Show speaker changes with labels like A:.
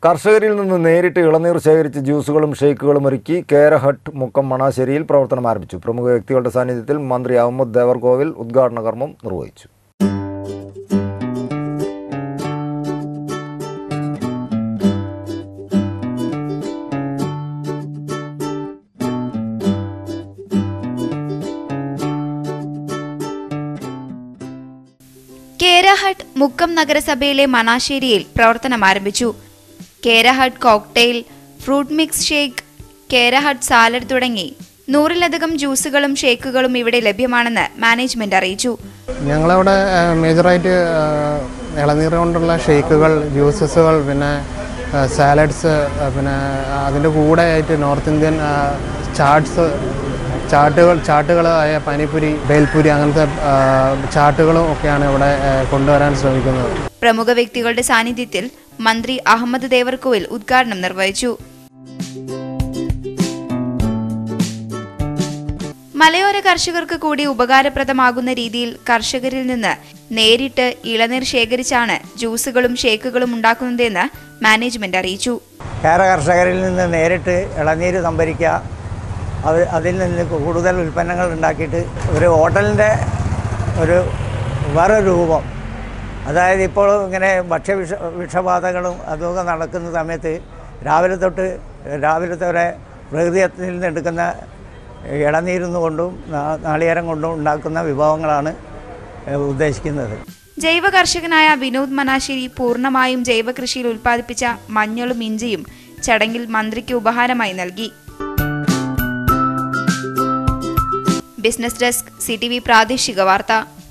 A: കർഷകരിൽ നിന്ന് നേരിട്ട് ഇളനീർ ശേഖരിച്ച് ജ്യൂസുകളും ഷേക്കുകളും ഒരുക്കി കേരഹട്ട് മുക്കം മണാശ്ശേരിയിൽ പ്രവർത്തനം ആരംഭിച്ചു പ്രമുഖ വ്യക്തികളുടെ സാന്നിധ്യത്തിൽ മന്ത്രി അഹമ്മദ് ദേവർകോവിൽ ഉദ്ഘാടന കർമ്മം നിർവഹിച്ചു
B: കേരഹട്ട് മുക്കം നഗരസഭയിലെ മണാശ്ശേരിയിൽ പ്രവർത്തനം ആരംഭിച്ചു Kerahut cocktail fruit mix shake Kerahut salad തുടങ്ങി നൂറിലധികം ജ്യൂസുകളും ഷേക്കുകളും ഇവിടെ ലഭ്യമാണെന്ന് മാനേജ്മെന്റ് അറിയിച്ചു
C: ഞങ്ങളവിടെ ആ, മേജറായിട്ട് ആ, ഇളനീർ കൊണ്ടുള്ള ഷേക്കുകൾ ജ്യൂസസുകൾ പിന്നെ ആ, സാലഡ്സ് ആ, പിന്നെ അതിൻ്റെ കൂടെ ആയിട്ട് നോർത്ത് ഇന്ത്യൻ ആ, ചാട്സ് ചാട്ടുകൾ ചാട്ടുകളായ പനിപ്പുരി ബേൽപുരി അങ്ങനത്തെ ആ, ചാട്ടുകളും ഒക്കെയാണ് ഇവിടെ ആ, കൊണ്ടുവരാൻ ശ്രമിക്കുന്നത്
B: പ്രമുഖ വ്യക്തികളുടെ സാന്നിധ്യത്തിൽ മന്ത്രി അഹമ്മദ് ദേവർകോവിൽ ഉദ്ഘാടനം നിർവഹിച്ചു മലയോര കർഷകർക്ക് കൂടി ഉപകാരപ്രദമാകുന്ന രീതിയിൽ കർഷകരിൽ നിന്ന് നേരിട്ട് ഇളനീർ ശേഖരിച്ചാണ് ജ്യൂസുകളും ഷേക്കുകളും ഉണ്ടാക്കുന്നതെന്ന് മാനേജ്മെന്റ് അറിയിച്ചു
D: കേര കർഷകരിൽ നിന്ന് നേരിട്ട് ഇളനീര് സംഭരിക്കുക അത് അതിൽ നിന്ന് കൂടുതൽ ഉൽപ്പന്നങ്ങൾ ഉണ്ടാക്കിയിട്ട് ഒരു ഹോട്ടലിൻ്റെ ഒരു വേറെ രൂപം അതായത് ഇപ്പോൾ ഇങ്ങനെ ഭക്ഷ്യവിഷ വിഷബാധകളും അതുമൊക്കെ നടക്കുന്ന സമയത്ത് രാവിലെ തൊട്ട് രാവിലത്തെ വരെ പ്രകൃതിയിൽ നിന്ന് എടുക്കുന്ന ഇളനീരുന്ന് കൊണ്ടും നാ- നാളികേരം കൊണ്ടും ഉണ്ടാക്കുന്ന വിഭവങ്ങളാണ് ഏഹ്, ഉദ്ദേശിക്കുന്നത്
B: ജൈവ കർഷകനായ വിനോദ് മനാശ്ശേരി പൂർണ്ണമായും ജൈവ കൃഷിയിൽ ഉൽപ്പാദിപ്പിച്ച മഞ്ഞളും ഇഞ്ചിയും ചടങ്ങിൽ മന്ത്രിക്ക് ഉപഹാരമായി നൽകി ബിസിനസ് ഡെസ്ക് സി പ്രാദേശിക വാർത്ത